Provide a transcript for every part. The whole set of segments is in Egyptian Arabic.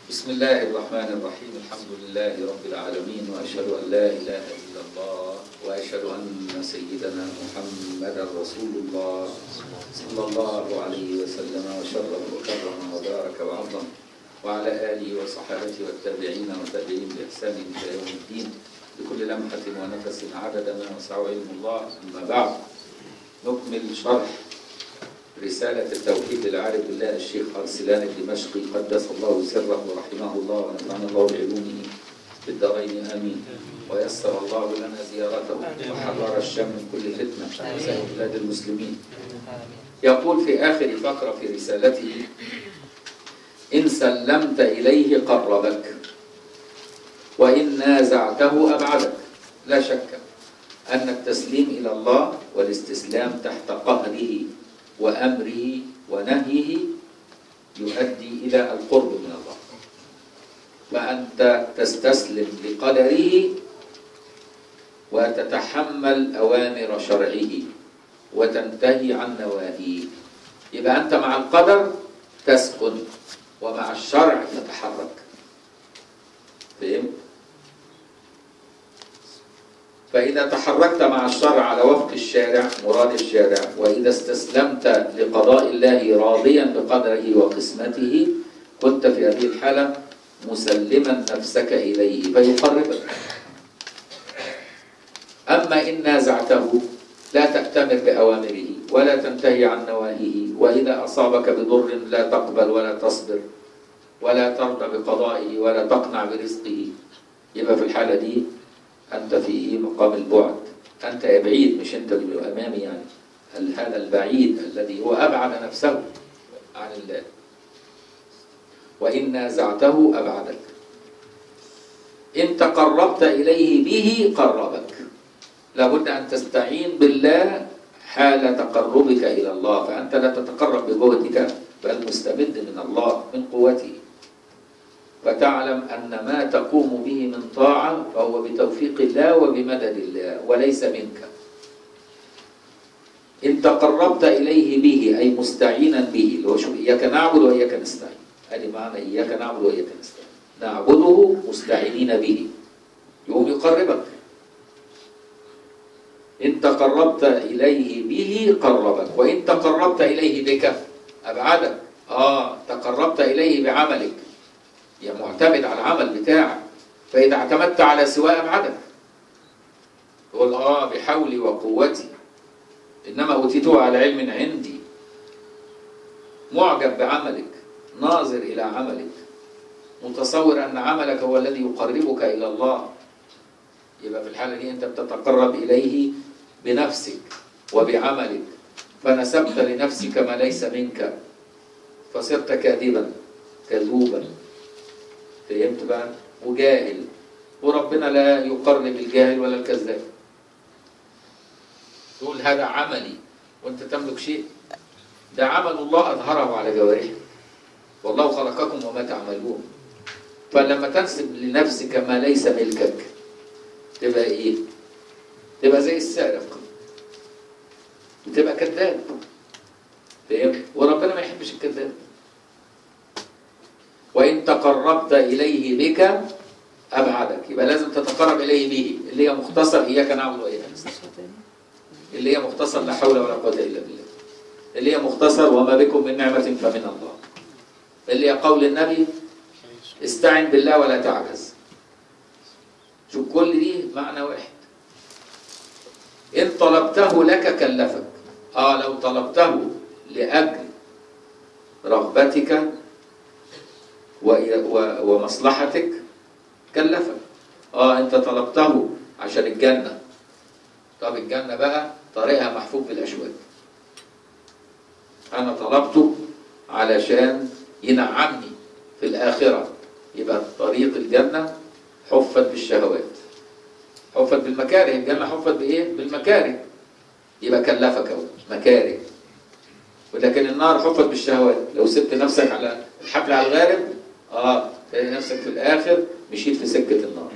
بسم الله الرحمن الرحيم الحمد لله رب العالمين وأشهد أن لا إله إلا الله وأشهد أن سيدنا محمدا رسول الله صلى الله عليه وسلم وشرف وكرم وبارك وعظم وعلى آله وصحابته والتابعين والتابعين بإحسان إلى يوم الدين بكل لمحة ونفس عدد ما وسع علم الله أما بعد نكمل شرح رسالة التوحيد للعارف بالله الشيخ أرسلان الدمشقي قدس الله سره ورحمه الله ونفعنا الله بعلومه في الدارين آمين ويسر الله لنا زيارته وحرر الشام من كل فتنة وسائر بلاد المسلمين يقول في آخر فقرة في رسالته إن سلمت إليه قربك وإن نازعته أبعدك لا شك أن التسليم إلى الله والاستسلام تحت قهره وأمره ونهيه يؤدي إلى القرب من الله فأنت تستسلم لقدره وتتحمل أوامر شرعه وتنتهي عن نواهيه يبقى أنت مع القدر تسكن ومع الشرع تتحرك فهمت؟ فإذا تحركت مع الشرع على وفق الشارع مراد الشارع وإذا استسلمت لقضاء الله راضيا بقدره وقسمته كنت في هذه الحالة مسلما نفسك إليه فيقربك أما إن نازعته لا تأتمر بأوامره ولا تنتهي عن نواهيه وإذا أصابك بضر لا تقبل ولا تصبر ولا ترضى بقضائه ولا تقنع برزقه يبقى في الحالة دي أنت في مقام البعد أنت بعيد مش أنت اللي أمامي يعني هذا البعيد الذي هو أبعد نفسه عن الله وإن نازعته أبعدك إن تقربت إليه به قربك لابد أن تستعين بالله حال تقربك إلى الله فأنت لا تتقرب بجهدك بل مستمد من الله من قوته فتعلم أن ما تقوم به من طاعة فهو بتوفيق الله وبمدد الله وليس منك إن تقربت إليه به أي مستعينا به اللي هو شوف إياك نعبد وإياك نستعين هذه معنى إياك نعبد وإياك نستعين نعبده مستعينين به يقوم يقربك إن تقربت إليه به قربك وإن تقربت إليه بك أبعدك آه تقربت إليه بعملك يا معتمد على العمل بتاعك فإذا اعتمدت على سواء أبعدك تقول آه بحولي وقوتي إنما أوتيته على علم عندي معجب بعملك ناظر إلى عملك متصور أن عملك هو الذي يقربك إلى الله يبقى في الحالة دي أنت بتتقرب إليه بنفسك وبعملك فنسبت لنفسك ما ليس منك فصرت كاذبا كذوبا فهمت بقى وجاهل وربنا لا يقرب الجاهل ولا الكذاب تقول هذا عملي وانت تملك شيء ده عمل الله اظهره على جوارحك والله خلقكم وما تعملون فلما تنسب لنفسك ما ليس ملكك تبقى ايه تبقى زي السارق تبقى كذاب فهمت وربنا ما يحبش الكذاب وإن تقربت إليه بك أبعدك يبقى لازم تتقرب إليه به اللي هي مختصر إياك نعبد وإياك نستعين اللي هي مختصر لا حول ولا قوة إلا بالله اللي هي مختصر وما بكم من نعمة فمن الله اللي هي قول النبي استعن بالله ولا تعجز شوف كل دي معنى واحد إن طلبته لك كلفك آه لو طلبته لأجل رغبتك ومصلحتك كلفك اه انت طلبته عشان الجنة طب الجنة بقى طريقها محفوف بالأشواك أنا طلبته علشان ينعمني في الآخرة يبقى طريق الجنة حفت بالشهوات حفت بالمكاره الجنة حفت بإيه؟ بالمكاره يبقى كلفك أهو مكاره ولكن النار حفت بالشهوات لو سبت نفسك على الحبل على الغارب اه تلاقي نفسك في الاخر مشيت في سكه النار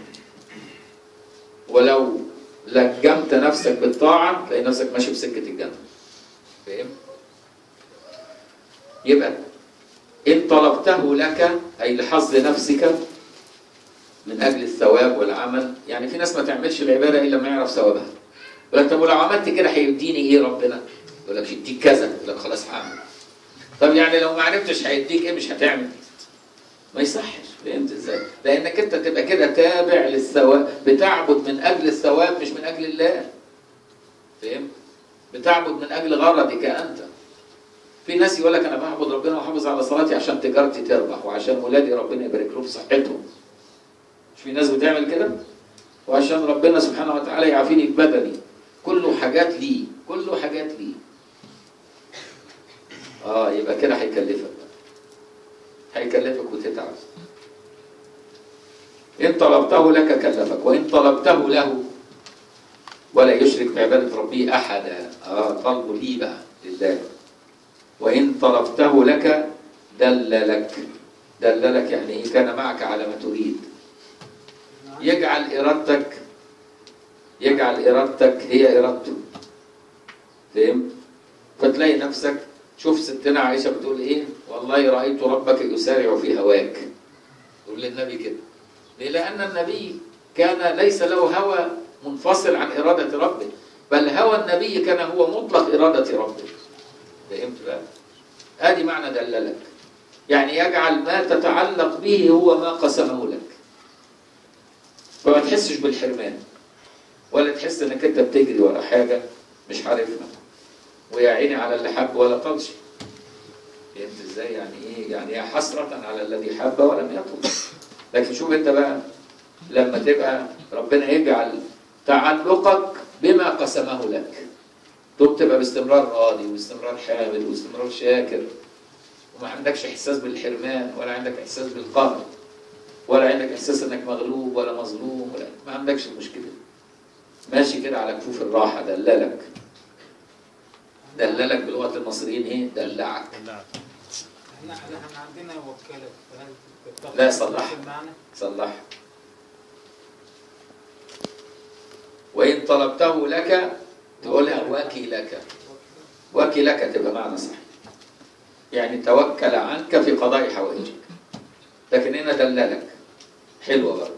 ولو لجمت نفسك بالطاعه تلاقي نفسك ماشي في سكه الجنه فاهم يبقى إن طلبته لك أي لحظ نفسك من أجل الثواب والعمل يعني في ناس ما تعملش العبادة إلا ما يعرف ثوابها يقول لك طب ولو عملت كده هيديني إيه ربنا؟ يقول لك يديك كذا يقول لك خلاص هعمل طب يعني لو ما عرفتش هيديك إيه مش هتعمل ما يصحش فهمت ازاي؟ لأنك أنت تبقى كده تابع للثواب بتعبد من أجل الثواب مش من أجل الله فهمت؟ بتعبد من أجل غرضك أنت في ناس يقول لك انا بعبد ربنا واحافظ على صلاتي عشان تجارتي تربح وعشان ولادي ربنا يبارك لهم في صحتهم مش في ناس بتعمل كده وعشان ربنا سبحانه وتعالى يعافيني ببدني كله حاجات ليه كله حاجات ليه اه يبقى كده هيكلفك بقى. هيكلفك وتتعب ان طلبته لك كلفك وان طلبته له ولا يشرك بعباده ربه احدا اه طلبه ليه بقى لله وإن طلبته لك دللك دللك يعني إيه كان معك على ما تريد يجعل إرادتك يجعل إرادتك هي إرادته فهمت؟ فتلاقي نفسك شوف ستنا عائشة بتقول إيه والله رأيت ربك يسارع في هواك تقول للنبي كده ليه؟ لأن النبي كان ليس له هوى منفصل عن إرادة ربه بل هوى النبي كان هو مطلق إرادة ربه فهمت بقى؟ ادي معنى دللك يعني يجعل ما تتعلق به هو ما قسمه لك فما تحسش بالحرمان ولا تحس انك انت بتجري ورا حاجه مش عارفها ويا عيني على اللي حب ولا طلش فهمت ازاي يعني ايه يعني يا حسرة على الذي حب ولم يطل لكن شوف انت بقى لما تبقى ربنا يجعل تعلقك بما قسمه لك تقوم تبقى باستمرار راضي واستمرار حامد واستمرار شاكر وما عندكش احساس بالحرمان ولا عندك احساس بالقهر ولا عندك احساس انك مغلوب ولا مظلوم ولا ما عندكش المشكله ماشي كده على كفوف الراحه دللك دللك بلغه المصريين ايه دلعك احنا احنا عندنا وكاله فهل تتفق لا، صلح. المعنى؟ صلح وإن طلبته لك تقولها وكلك وكلك تبقى معنى صح يعني توكل عنك في قضاء حوائجك لكن هنا دللك حلوة برضه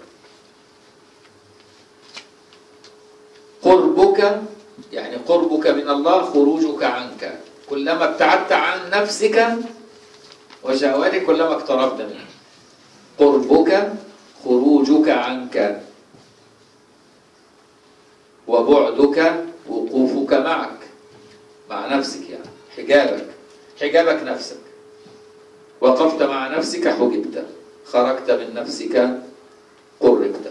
قربك يعني قربك من الله خروجك عنك كلما ابتعدت عن نفسك وشهواتك كلما اقتربت منه قربك خروجك عنك وبعدك وقوفك معك مع نفسك يعني حجابك حجابك نفسك وقفت مع نفسك حجبت خرجت من نفسك قربت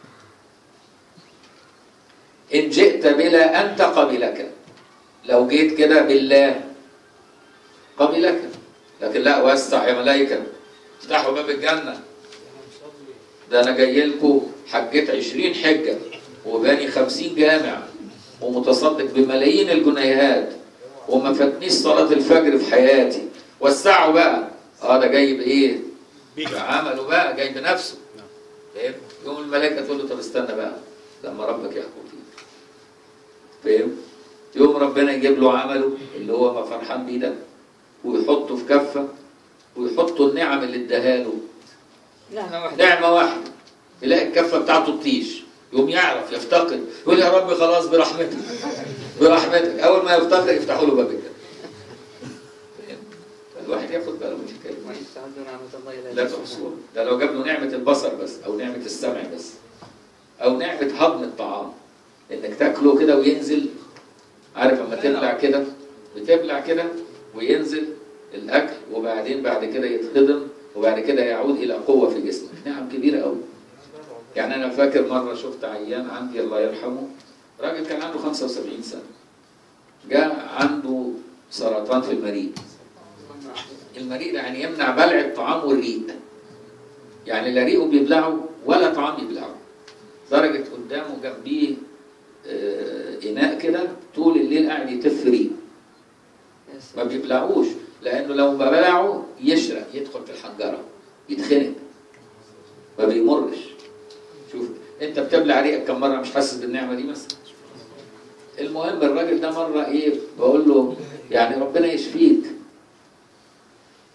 إن جئت بلا أنت قبلك لو جيت كده بالله قبلك لكن لا واسع يا ملائكة افتحوا باب الجنة انا مصلي ده انا جاي لكم حجيت 20 حجه وباني 50 جامع ومتصدق بملايين الجنيهات وما فاتنيش صلاه الفجر في حياتي وسعوا بقى اه ده جاي بايه؟ بعمله بقى جاي بنفسه فاهم؟ يوم الملائكه تقول له طب استنى بقى لما ربك يحكم فيك فاهم؟ يوم ربنا يجيب له عمله اللي هو ما فرحان بيه ده ويحطه في كفه ويحطوا النعم اللي اداها له نعمة واحدة نعمة واحدة يلاقي الكفة بتاعته تطيش يقوم يعرف يفتقد يقول يا رب خلاص برحمتك برحمتك أول ما يفتقد يفتحوا له باب الجنة فاهم؟ الواحد ياخد باله من الحكاية ما دي. يستعدون نعمة الله لا تحصوها ده لو جاب له نعمة البصر بس أو نعمة السمع بس أو نعمة هضم الطعام إنك تاكله كده وينزل عارف لما تبلع كده بتبلع كده وينزل الأكل وبعدين بعد كده يتهضم وبعد كده يعود إلى قوة في جسمك نعم كبيرة أوي يعني أنا فاكر مرة شفت عيان عندي الله يرحمه راجل كان عنده 75 سنة جاء عنده سرطان في المريء المريء ده يعني يمنع بلع الطعام والريق يعني لا ريقه بيبلعه ولا طعام يبلعه درجة قدامه جنبيه آه، إناء كده طول الليل قاعد يتف ريق ما بيبلعوش لأنه لو ما بلعه يشرق يدخل في الحنجرة يتخنق ما بيمرش شوف انت بتبلع ريقك كم مره مش حاسس بالنعمه دي مثلا المهم الراجل ده مره ايه بقول له يعني ربنا يشفيك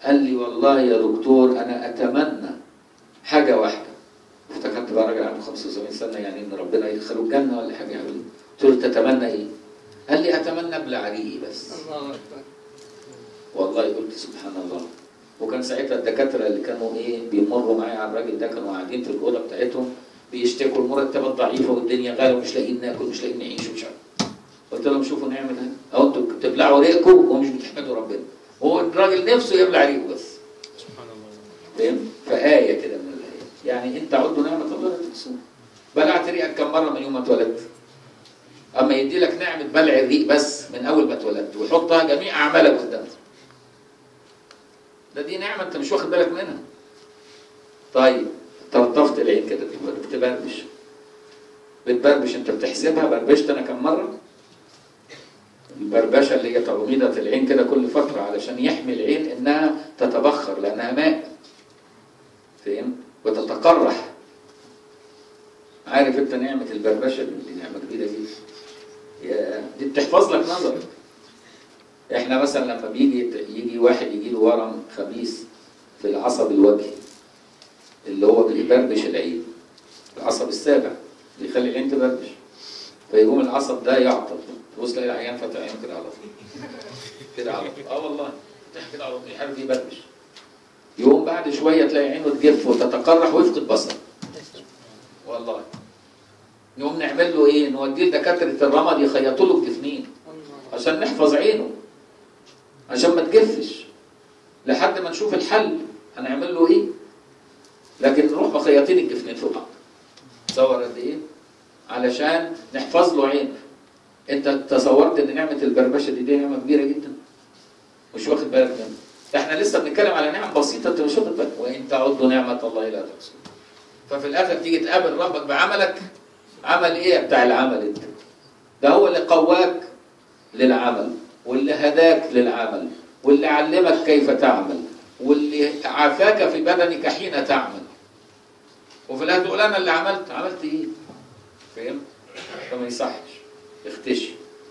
قال لي والله يا دكتور انا اتمنى حاجه واحده افتكرت بقى راجل عنده 75 سنه يعني ان ربنا يدخله الجنه ولا حاجه يعمل إيه؟ قلت له تتمنى ايه؟ قال لي اتمنى ابلع ريقي بس الله اكبر والله قلت سبحان الله وكان ساعتها الدكاتره اللي كانوا ايه بيمروا معايا على الراجل ده كانوا قاعدين في الاوضه بتاعتهم بيشتكوا المرتبات ضعيفه والدنيا غاليه ومش لاقيين ناكل مش لاقيين نعيش ومش عارف قلت لهم شوفوا نعمل ايه اهو انتوا بتبلعوا ريقكم ومش بتحمدوا ربنا هو الراجل نفسه يبلع ريقه بس سبحان الله فاهم؟ فآية كده من الآيات يعني أنت عدوا نعمة الله لا تحصوها بلعت ريقك كم مرة من يوم ما اتولدت أما يدي لك نعمة بلع الريق بس من أول ما اتولدت ويحطها جميع أعمالك قدامك ده دي نعمة أنت مش واخد بالك منها طيب طرطفت العين كده بتبربش بتبربش أنت بتحسبها بربشت أنا كم مرة البربشه اللي هي تغميضه العين كده كل فتره علشان يحمي العين انها تتبخر لانها ماء فاهم وتتقرح عارف انت نعمه البربشه دي دي نعمه كبيره جدا يا- دي بتحفظ لك نظرك احنا مثلا لما بيجي يجي واحد يجي له ورم خبيث في العصب الوجهي اللي هو بيبربش العين العصب السابع بيخلي العين تبربش فيقوم العصب ده يعطل تبص تلاقي العيان فتح عينه كده على طول كده على طول اه والله فتح كده على طول يحاول يبربش يقوم بعد شويه تلاقي عينه تجف وتتقرح ويفقد بصر والله نقوم نعمل له ايه؟ نوديه لدكاتره الرمد يخيطوا له الجفنين الله عشان نحفظ عينه عشان ما تجفش لحد ما نشوف الحل هنعمل له ايه؟ لكن نروح مخيطين الجفنين في بعض تصور قد ايه؟ علشان نحفظ له عينه انت تصورت ان نعمه البربشه دي, دي نعمه كبيره جدا مش واخد بالك منها ده احنا لسه بنتكلم على نعم بسيطه انت مش واخد بالك وان تعدوا نعمه الله لا تحصوها ففي الاخر تيجي تقابل ربك بعملك عمل ايه بتاع العمل انت ده هو اللي قواك للعمل واللي هداك للعمل واللي علمك كيف تعمل واللي عافاك في بدنك حين تعمل وفي الاخر تقول انا اللي عملت عملت ايه فاهم فما يصحش اختشي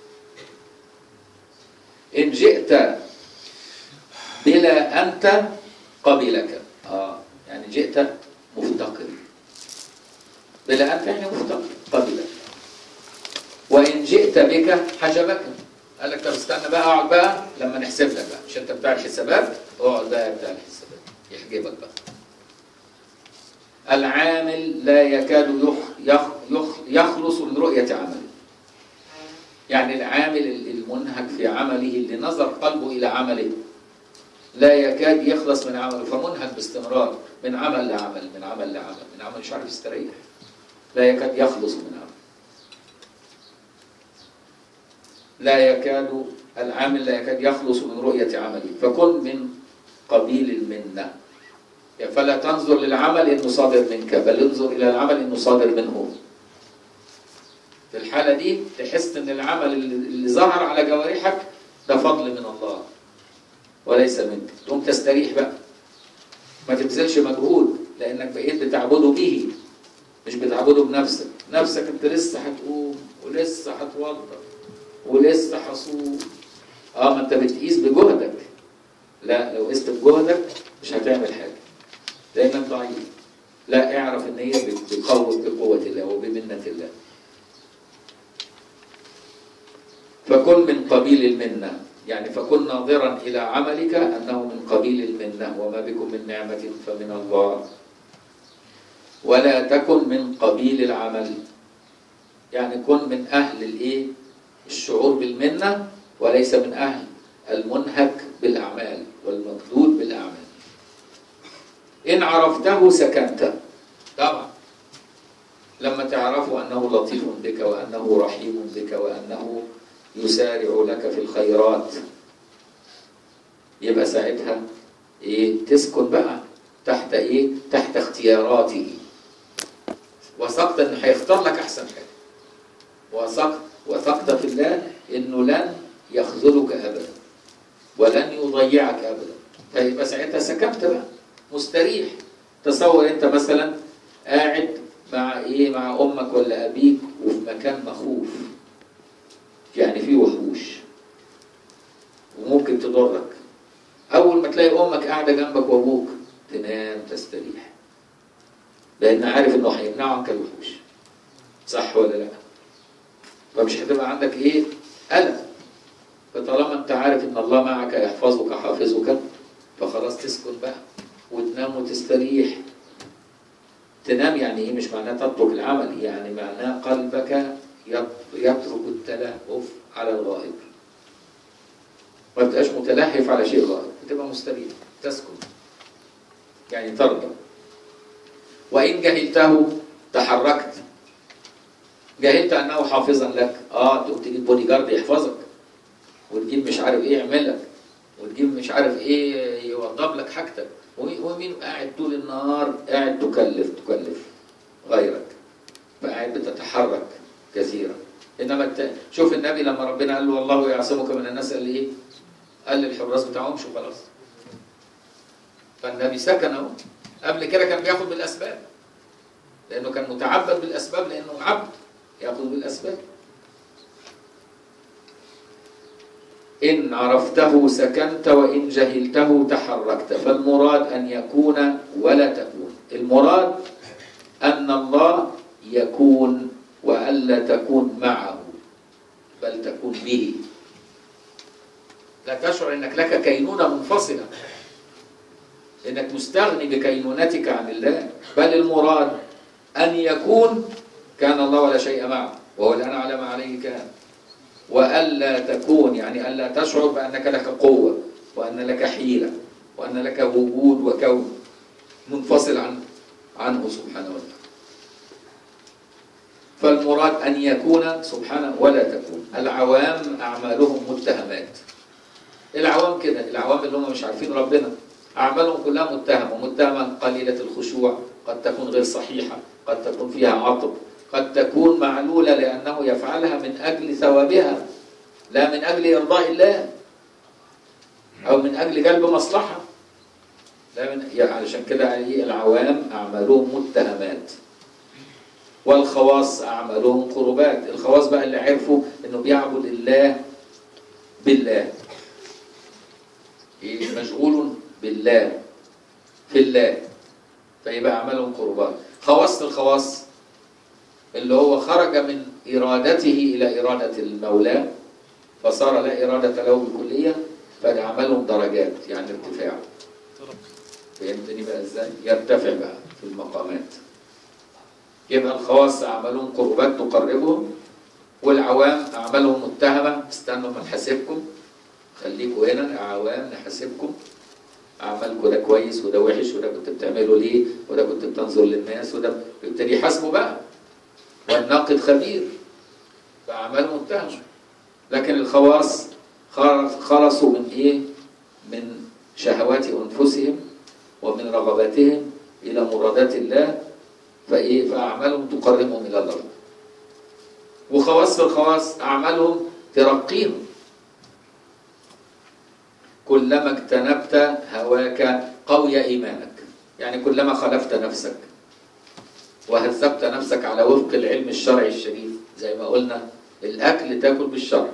ان جئت بلا انت قبلك اه يعني جئت مفتقر بلا انت يعني مفتقر قبلك وان جئت بك حجبك قال لك طب استنى بقى اقعد بقى لما نحسب لك بقى مش انت بتاع الحسابات اقعد بقى بتاع الحسابات يحجبك بقى العامل لا يكاد يخ يخ يخ يخلص من رؤية عمله يعني العامل المنهك في عمله اللي نظر قلبه إلى عمله لا يكاد يخلص من عمله فمنهك باستمرار من عمل لعمل من عمل لعمل من عمل مش عارف يستريح لا يكاد يخلص من عمل لا يكاد العامل لا يكاد يخلص من رؤية عمله فكن من قبيل المنه فلا تنظر للعمل انه صادر منك بل انظر الى العمل انه صادر منه في الحاله دي تحس ان العمل اللي اللي ظهر على جوارحك ده فضل من الله وليس منك تقوم تستريح بقى ما تبذلش مجهود لانك بقيت بتعبده به مش بتعبده بنفسك نفسك انت لسه هتقوم ولسه هتوضب ولسه هصوم اه ما انت بتقيس بجهدك لا لو قست بجهدك مش هتعمل حاجه لانك ضعيف لا اعرف ان هي بقوة بقوة الله وبمنة الله فكن من قبيل المنة يعني فكن ناظرا إلى عملك أنه من قبيل المنة وما بكم من نعمة فمن الله ولا تكن من قبيل العمل يعني كن من أهل الإيه الشعور بالمنة وليس من أهل المنهك بالأعمال والمقدود بالأعمال إن عرفته سكنت طبعا لما تعرفوا أنه لطيف بك وأنه رحيم بك وأنه يسارع لك في الخيرات يبقى ساعتها إيه تسكن بقى تحت إيه تحت اختياراته وثقت إنه هيختار لك أحسن حاجة وثقت وثقت في الله إنه لن يخذلك أبدا ولن يضيعك أبدا فيبقى ساعتها سكنت بقى مستريح تصور انت مثلا قاعد مع ايه مع امك ولا ابيك وفي مكان مخوف يعني فيه وحوش وممكن تضرك اول ما تلاقي امك قاعده جنبك وابوك تنام تستريح لان عارف انه هيمنعه عنك الوحوش صح ولا لا فمش هتبقى عندك ايه قلق فطالما انت عارف ان الله معك يحفظك حافظك فخلاص تسكن بقى وتنام وتستريح تنام يعني ايه مش معناه تترك العمل يعني معناه قلبك يت- يترك التلهف على الغائب ما تبقاش متلهف على شيء غائب بتبقى مستريح تسكن يعني ترضى وإن جهلته تحركت جهلت أنه حافظا لك اه تقوم تجيب بودي جارد يحفظك وتجيب مش عارف ايه يعمل لك وتجيب مش عارف ايه يوضب لك حاجتك ومين ومين قاعد طول النهار قاعد تكلف تكلف غيرك فقاعد بتتحرك كثيرا انما الت... شوف النبي لما ربنا قال له والله يعصمك من الناس قال ايه؟ قال للحراس بتاعهم شو خلاص فالنبي سكن اهو قبل كده كان بياخد بالاسباب لانه كان متعبد بالاسباب لانه عبد ياخذ بالاسباب إن عرفته سكنت وإن جهلته تحركت فالمراد أن يكون ولا تكون المراد أن الله يكون وألا تكون معه بل تكون به لا تشعر أنك لك كينونة منفصلة إنك مستغني بكينونتك عن الله بل المراد أن يكون كان الله ولا شيء معه وهو الآن على ما عليه كان وألا تكون يعني ألا تشعر بأنك لك قوة وأن لك حيلة وأن لك وجود وكون منفصل عن عنه سبحانه وتعالى فالمراد أن يكون سبحانه ولا تكون العوام أعمالهم متهمات العوام كده العوام اللي هم مش عارفين ربنا أعمالهم كلها متهمة متهمة قليلة الخشوع قد تكون غير صحيحة قد تكون فيها عطب قد تكون معلولة لأنه يفعلها من أجل ثوابها لا من أجل إرضاء الله أو من أجل جلب مصلحة لا من يعني علشان كده إيه العوام أعمالهم متهمات والخواص أعمالهم قربات الخواص بقى اللي عرفوا إنه بيعبد الله بالله إيه مشغول بالله في الله فيبقى أعمالهم قربات خواص الخواص اللي هو خرج من إرادته إلى إرادة المولى فصار لا إرادة له بالكلية فعملهم درجات يعني ارتفاع فهمتني بقى ازاي؟ يرتفع بقى في المقامات يبقى الخواص أعمالهم قربات تقربهم والعوام أعمالهم متهمة استنوا ما نحاسبكم خليكوا هنا عوام نحاسبكم أعمالكم ده كويس وده وحش وده كنت بتعمله ليه وده كنت بتنظر للناس وده يبتدي يحاسبوا بقى والناقد خبير فأعمال متهمة لكن الخواص خلصوا من إيه؟ من شهوات أنفسهم ومن رغباتهم إلى مرادات الله فإيه؟ فأعمالهم تقربهم إلى الله وخواص الخواص أعمالهم ترقيهم كلما اجتنبت هواك قوي إيمانك يعني كلما خلفت نفسك وهذبت نفسك على وفق العلم الشرعي الشريف زي ما قلنا الأكل تاكل بالشرع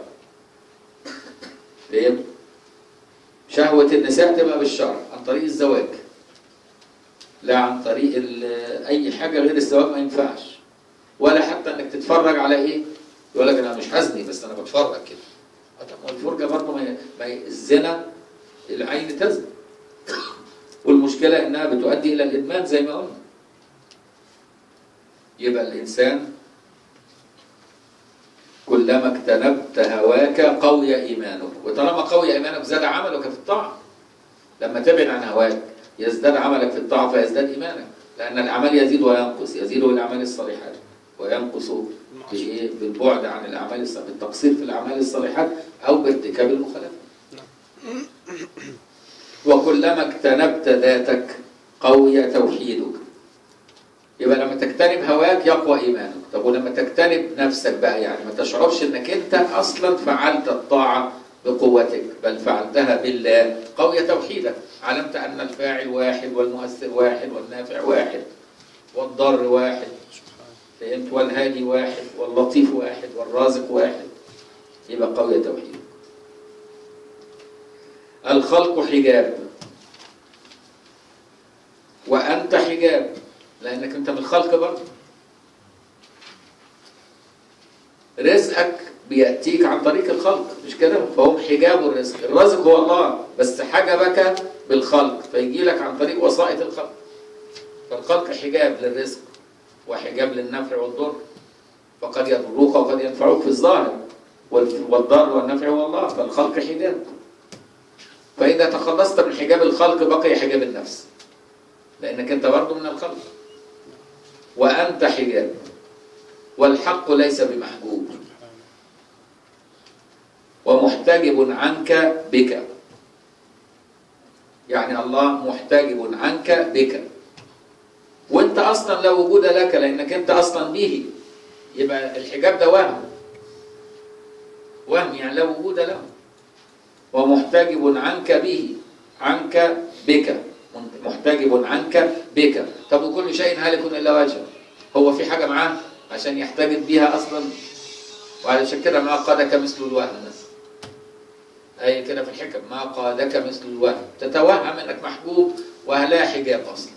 فهم؟ شهوة النساء تبقى بالشرع عن طريق الزواج لا عن طريق أي حاجة غير الزواج ما ينفعش ولا حتى انك تتفرج على ايه يقول لك انا مش هزني بس انا بتفرج كده طب الفرجه برضه ما ما الزنا العين تزني والمشكله انها بتؤدي الى الادمان زي ما قلنا يبقى الإنسان كلما اجتنبت هواك قوي إيمانك وطالما قوي إيمانك زاد عملك في الطاعة لما تبعد عن هواك يزداد عملك في الطاعة فيزداد إيمانك لأن الأعمال يزيد وينقص يزيد بالأعمال الصالحات وينقص بالبعد عن الأعمال الصالحات بالتقصير في الأعمال الصالحات أو بارتكاب المخالفات وكلما اجتنبت ذاتك قوي توحيدك يبقى لما تجتنب هواك يقوى ايمانك طب ولما تجتنب نفسك بقى يعني ما تشعرش انك انت اصلا فعلت الطاعه بقوتك بل فعلتها بالله قوي توحيدك علمت ان الفاعل واحد والمؤثر واحد والنافع واحد والضار واحد فهمت والهادي واحد واللطيف واحد والرازق واحد يبقى قوي توحيدك الخلق حجاب وأنت حجاب لأنك أنت من الخلق برضه رزقك بيأتيك عن طريق الخلق مش كده فهم حجاب الرزق الرزق هو الله بس حجبك بالخلق فيجي لك عن طريق وسائط الخلق فالخلق حجاب للرزق وحجاب للنفع والضر فقد يضروك وقد ينفعوك في الظاهر وال- والضر والنفع هو الله فالخلق حجاب فإذا تخلصت من حجاب الخلق بقي حجاب النفس لأنك أنت برضه من الخلق وأنت حجاب والحق ليس بمحجوب ومحتجب عنك بك يعني الله محتجب عنك بك وانت اصلا لا وجود لك لانك انت اصلا به يبقى الحجاب ده وهم وهم يعني لا وجود له ومحتجب عنك به عنك بك محتجب عنك بك طب وكل شيء هالك الا وجهه هو في حاجه معاه عشان يحتجب بيها اصلا وعلشان كده ما قادك مثل الوهم بس أي كده في الحكم ما قادك مثل الوهم تتوهم انك محبوب ولا حجاب اصلا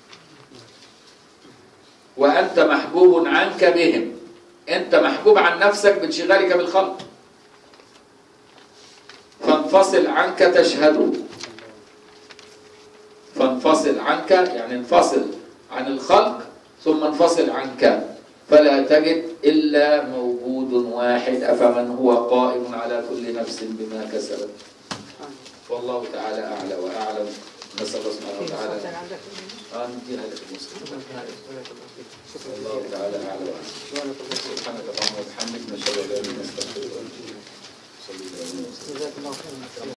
وانت محبوب عنك بهم انت محبوب عن نفسك بانشغالك بالخلق فانفصل عنك تشهد فانفصل عنك يعني انفصل عن الخلق ثم انفصل عنك فلا تجد إلا موجود واحد أفمن هو قائم على كل نفس بما كسبت والله تعالى أعلى وأعلم نسأل الله سبحانه وتعالى آه نديها لك المسلم والله تعالى أعلى وأعلم سبحانك اللهم وبحمدك نشهد أن لا إله إلا أنت نستغفرك ونتوب إليك صلى الله عليه وسلم جزاك الله خيرا